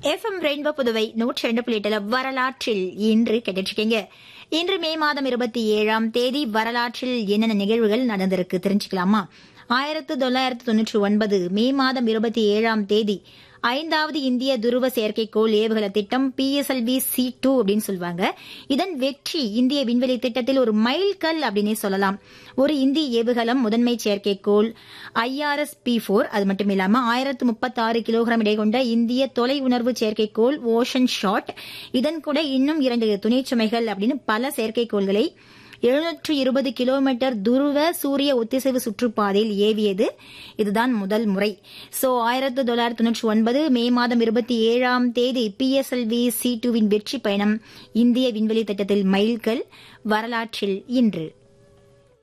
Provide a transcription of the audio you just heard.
FM rainbow Puduvai நூற்றி ரெண்டு புள்ளிட்டுல வரலாற்றில் இன்று கேட்டுருக்கீங்க இன்று மே மாதம் இருபத்தி ஏழாம் தேதி வரலாற்றில் என்னென்ன நிகழ்வுகள் நடந்திருக்கு தெரிஞ்சுக்கலாமா ஆயிரத்து தொள்ளாயிரத்து தொன்னூற்றி ஒன்பது மே மாதம் இருபத்தி ஏழாம் தேதி ஐந்தாவது இந்திய துருவ செயற்கைக்கோள் ஏவுகண திட்டம் பிஎஸ்எல்வி சி டூ அப்படின்னு சொல்லுவாங்க இதன் வெற்றி இந்திய விண்வெளி திட்டத்தில் ஒரு மைல்கல் அப்படின்னே சொல்லலாம் ஒரு இந்திய ஏவுகலம் முதன்மை செயற்கைக்கோள் ஐஆர்எஸ் பி போர் அது மட்டும் இல்லாம ஆயிரத்து முப்பத்தி ஆறு கிலோகிராம் எடை கொண்ட இந்திய தொலை உணர்வு செயற்கைக்கோள் ஓஷன் ஷாட் இதன் கூட இன்னும் இரண்டு துணை சுமைகள் அப்படின்னு பல செயற்கைக்கோள்களை எழுநூற்று இருபது கிலோமீட்டர் துருவ சூரிய ஒத்திசைவு சுற்றுப்பாதையில் ஏவியது இதுதான் முதல் முறை சோ ஆயிரத்தி தொள்ளாயிரத்தி தொன்னூற்றி ஒன்பது மே மாதம் இருபத்தி ஏழாம் தேதி பிஎஸ்எல்வி சி டூவின் வெற்றி பயணம் இந்திய விண்வெளி திட்டத்தில் மைல்கல் வரலாற்றில் இன்று